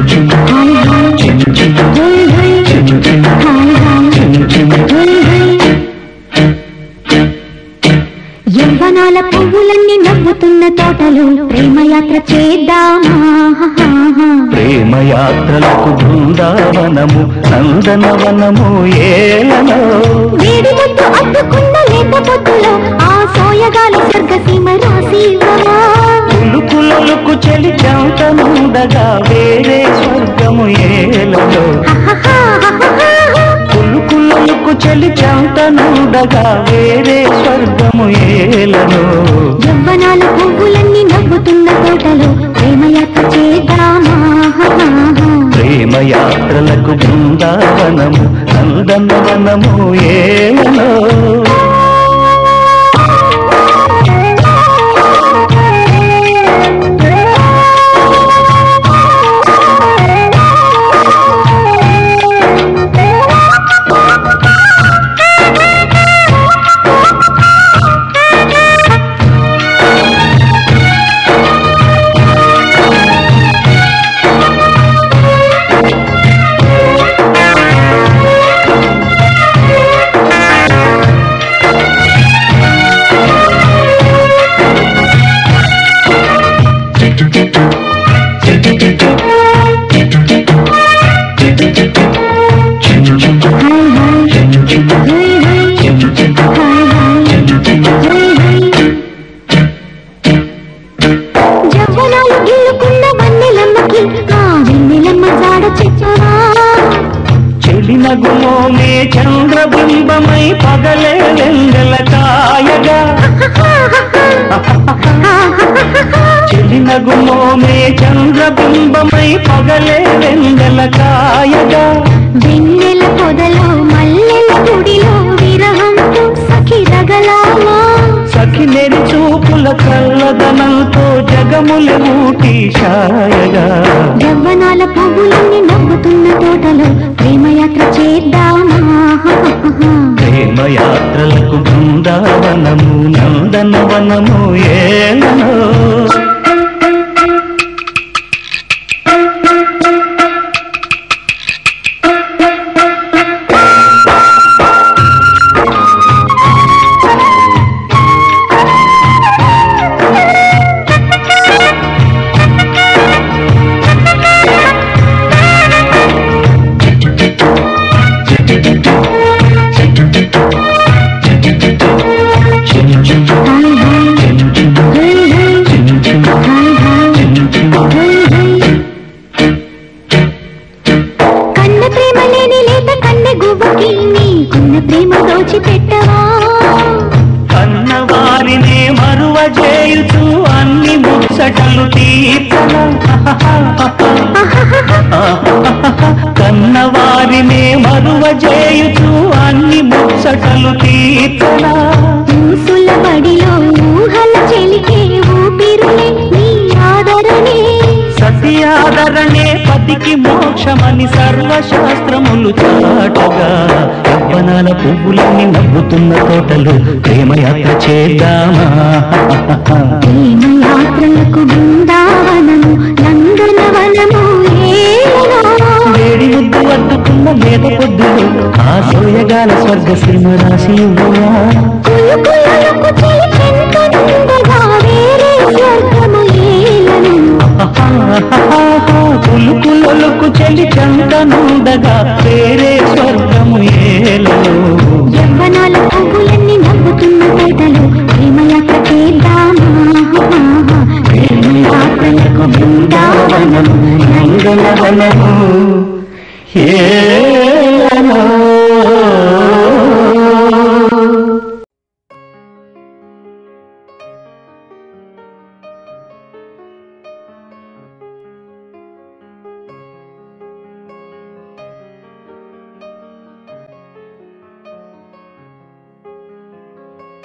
Hi hi హోయ్ హోయ్ hi hi హోయ్ హోయ్ యవ్వనాల పువ్వులన్నీ నవ్వుతున్న తోటలు ప్రేమయాత్ర చేద్దామా ప్రేమయాత్రలకు బృందావనము నందనవనము ఏలనో వేడి ముద్దు అద్దుకున్న లేత పొద్దులో ఆ సోయగాలి స్వర్గసీమ రాసి ఇవ్వవా? పులుకులకు చెలి చెంతనుండగా వేరే స్వర్గము ఏలలో పులుకులకు చెలి చెంతనుండగా వేరే స్వర్గము ఏలను యవ్వనాల పువ్వులన్నీ నవ్వుతున్న తోటలో ప్రేమయాత్ర చేద్దామా ప్రేమయాత్రలకు బృందావనము నందనవనము ఏలలో హాయ్ హాయ్ హోయ్ హోయ్ హాయ్ హాయ్ హోయ్ హోయ్ జవ్వనాలు గిల్లుకున్న వన్నెలమ్మకి ఆ వెన్నెలమ్మ జాడ చెప్పవా చెలిన గుమోమే చంద్రబింబమై పగలే వెంగల కాయగా చెలిన గుమోమే చంద్రబింబమై పగలే వెంగల కాయగా వెన్నెల పొదలో మల్లెల గుడిలో విరహంతో సఖి రగలామా సఖి నెరి చూపుల కల్లదనంతో జగముల ఊటి షాయగా యవ్వనాల పువ్వులన్నీ నవ్వుతున్న తోటలో ప్రేమయాత్ర చేద్దామా ప్రేమయాత్రలకు బృందావనము నందనవనము ఏలనో హాయ్ హాయ్ హోయ్ హోయ్ హాయ్ హాయ్ కన్న ప్రేమ లేని లేత కన్నె గువ్వకి నీకున్న ప్రేమ దోచి పెట్టవా కన్నవారినే మరువ చేయుచు అన్ని ముచ్చటలు తీర్చన కన్నవారినే మరువ చేయుచు అన్ని ముచ్చటలు తీర్చన ఊసుల బడిలో ఊహల చెలికే ఊపిరులే నీ ఆదరణే సత్యాదరణే పతికి మోక్షమని సర్వశాస్త్రములు చాటగా యవ్వనాల పువ్వులన్నీ నవ్వుతున్న తోటలు ప్రేమయాత్ర చేద్దామా ప్రేమ యాత్రలకు బృందావనము నందనవనము ఏలనో వేడి ముద్దు అద్దుకున్న లేత పొద్దులు ఆ సోయగాల స్వర్గ సీమ రాసి ఇవ్వవా కులు కులులకు చెలి చెంతనుండగా వేరే స్వర్గము ఏలను పులుకులొలుకు చెలి చందనుండగా వేరే స్వర్గము ఏలలో యవ్వనాల పువ్వులన్నీ నవ్వుతున్న తోటలో